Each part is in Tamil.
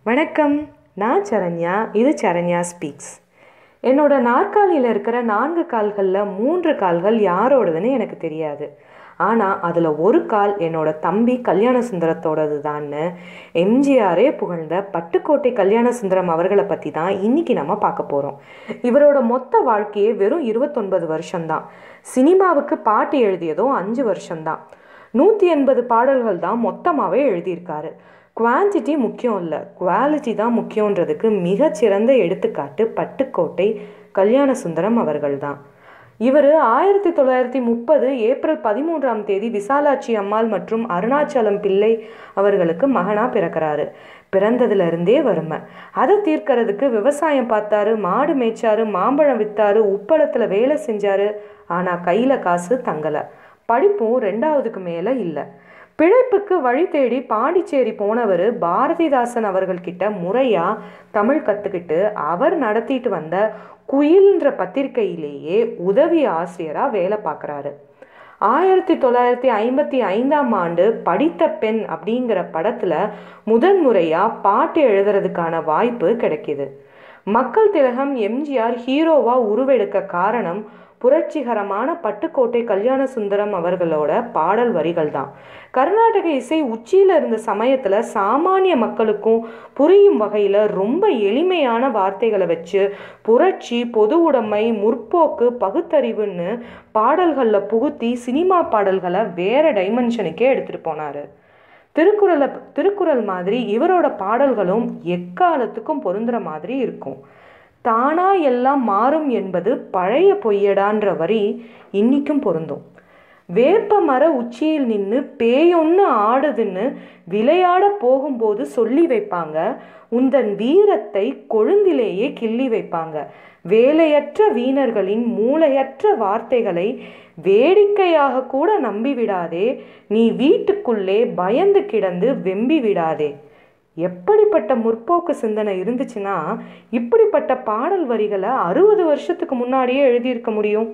வணக்கம் நான் சரண்யா இது சரண்யா ஸ்பீக்ஸ் என்னோட நாற்காலியில் இருக்கிற நான்கு கால்களில் மூன்று கால்கள் யாரோடதுன்னு எனக்கு தெரியாது ஆனால் அதில் ஒரு கால் என்னோட தம்பி கல்யாண சுந்தரத்தோடது தான்னு எம்ஜிஆரே புகழ்ந்த பட்டுக்கோட்டை கல்யாண சுந்தரம் அவர்களை பற்றி தான் இன்னைக்கு நம்ம பார்க்க போகிறோம் இவரோட மொத்த வாழ்க்கையே வெறும் இருபத்தொன்பது வருஷம்தான் சினிமாவுக்கு பாட்டு எழுதியதும் அஞ்சு வருஷம்தான் நூற்றி எண்பது பாடல்கள் தான் மொத்தமாகவே எழுதியிருக்காரு குவான்டிட்டி முக்கியம் இல்லை குவாலிட்டி தான் முக்கியன்றதுக்கு மிகச்சிறந்த எடுத்துக்காட்டு பட்டுக்கோட்டை கல்யாண சுந்தரம் அவர்கள் தான் இவர் ஆயிரத்தி தொள்ளாயிரத்தி முப்பது ஏப்ரல் பதிமூன்றாம் தேதி விசாலாட்சி அம்மாள் மற்றும் அருணாச்சலம் பிள்ளை அவர்களுக்கு மகனா பிறக்கிறாரு பிறந்ததுல இருந்தே வறுமை அதை தீர்க்கறதுக்கு விவசாயம் பார்த்தாரு மாடு மேய்ச்சாரு மாம்பழம் வித்தாரு உப்பளத்துல வேலை செஞ்சாரு ஆனா கையில காசு தங்கல படிப்பும் ரெண்டாவதுக்கு மேல இல்லை பிழைப்புக்கு வழி தேடி பாண்டிச்சேரி போனவர் பாரதிதாசன் அவர்கள்கிட்ட முறையா தமிழ் கற்றுக்கிட்டு அவர் நடத்திட்டு வந்த குயில்ன்ற பத்திரிகையிலேயே உதவி ஆசிரியராக வேலை பார்க்குறாரு ஆயிரத்தி தொள்ளாயிரத்தி ஐம்பத்தி ஐந்தாம் ஆண்டு படித்த பெண் அப்படிங்கிற படத்தில் முதன் முறையாக பாட்டு எழுதுறதுக்கான வாய்ப்பு கிடைக்கிது மக்கள் திலகம் எம்ஜிஆர் ஹீரோவாக உருவெடுக்க காரணம் புரட்சிகரமான பட்டுக்கோட்டை கல்யாண சுந்தரம் அவர்களோட பாடல் வரிகள் தான் கர்நாடக இசை உச்சியில் இருந்த சமயத்தில் சாமானிய மக்களுக்கும் புரியும் வகையில் ரொம்ப எளிமையான வார்த்தைகளை வச்சு புரட்சி பொது உடைமை முற்போக்கு பகுத்தறிவுன்னு பாடல்களில் புகுத்தி சினிமா பாடல்களை வேற டைமென்ஷனுக்கே எடுத்துகிட்டு போனார் திருக்குறளை திருக்குறள் மாதிரி இவரோட பாடல்களும் எக்காலத்துக்கும் பொருந்துற மாதிரி இருக்கும் தானா எல்லாம் மாறும் என்பது பழைய பொய்யடான்ற வரி இன்னிக்கும் பொருந்தும் வேப்ப மர உச்சியில் நின்று பேயொன்னு ஆடுதுன்னு விளையாட போகும்போது சொல்லி வைப்பாங்க உந்தன் வீரத்தை கொழுந்திலேயே கிள்ளி வைப்பாங்க வேலையற்ற வீணர்களின் மூளையற்ற வார்த்தைகளை வேடிக்கையாக கூட நம்பி விடாதே நீ வீட்டுக்குள்ளே பயந்து கிடந்து வெம்பி விடாதே எப்படிப்பட்ட முற்போக்கு சிந்தனை இருந்துச்சுன்னா இப்படிப்பட்ட பாடல் வரிகளை அறுபது வருஷத்துக்கு முன்னாடியே எழுதியிருக்க முடியும்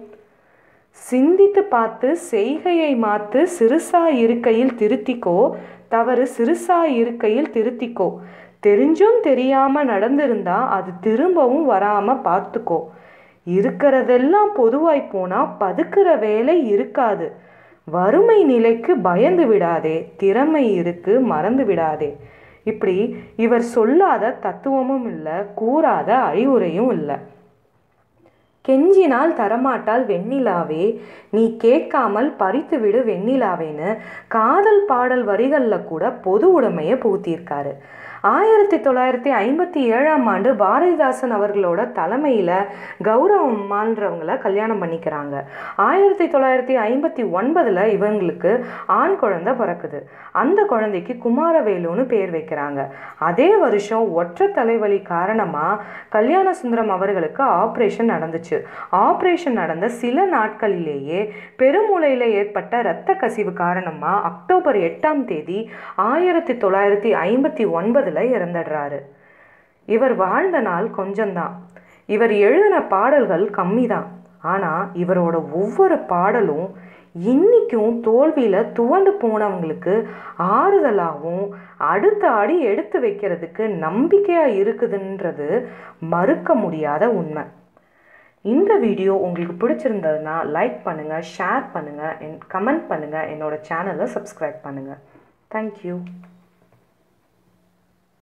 சிந்தித்து பார்த்து செய்கையை மாத்து சிறுசா இருக்கையில் திருத்திக்கோ தவறு சிறுசா இருக்கையில் திருத்திக்கோ தெரிஞ்சும் தெரியாம நடந்திருந்தா அது திரும்பவும் வராம பார்த்துக்கோ இருக்கிறதெல்லாம் பொதுவாய் போனா பதுக்கிற வேலை இருக்காது வறுமை நிலைக்கு பயந்து விடாதே திறமை இருக்கு மறந்து விடாதே இப்படி இவர் சொல்லாத தத்துவமும் இல்லை கூறாத அறிவுரையும் இல்லை கெஞ்சினால் தரமாட்டால் வெண்ணிலாவே நீ கேட்காமல் பறித்து விடு வெண்ணிலாவேன்னு காதல் பாடல் வரிகளில் கூட பொது உடைமையை புகுத்தியிருக்காரு ஆயிரத்தி தொள்ளாயிரத்தி ஐம்பத்தி ஏழாம் ஆண்டு பாரதிதாசன் அவர்களோட தலைமையில் கௌரவம்மான்றவங்கள கல்யாணம் பண்ணிக்கிறாங்க ஆயிரத்தி தொள்ளாயிரத்தி ஐம்பத்தி ஒன்பதில் இவங்களுக்கு ஆண் குழந்தை பிறக்குது அந்த குழந்தைக்கு குமாரவேலுன்னு பேர் வைக்கிறாங்க அதே வருஷம் ஒற்றை தலைவலி காரணமாக கல்யாண சுந்தரம் அவர்களுக்கு ஆப்ரேஷன் நடந்துச்சு ஆப்ரேஷன் நடந்த சில நாட்களிலேயே பெருமூளையில் ஏற்பட்ட இரத்த கசிவு காரணமாக அக்டோபர் எட்டாம் தேதி ஆயிரத்தி தொள்ளாயிரத்தி ஐம்பத்தி ஒன்பது ஒன்பதில் இறந்துடுறாரு இவர் வாழ்ந்த நாள் கொஞ்சம்தான் இவர் எழுதின பாடல்கள் கம்மி தான் ஆனால் இவரோட ஒவ்வொரு பாடலும் இன்னைக்கும் தோல்வியில் துவண்டு போனவங்களுக்கு ஆறுதலாகவும் அடுத்த அடி எடுத்து வைக்கிறதுக்கு நம்பிக்கையாக இருக்குதுன்றது மறுக்க முடியாத உண்மை இந்த வீடியோ உங்களுக்கு பிடிச்சிருந்ததுன்னா லைக் பண்ணுங்கள் ஷேர் பண்ணுங்கள் கமெண்ட் பண்ணுங்கள் என்னோட சேனலை சப்ஸ்கிரைப் பண்ணுங்கள் தேங்க்யூ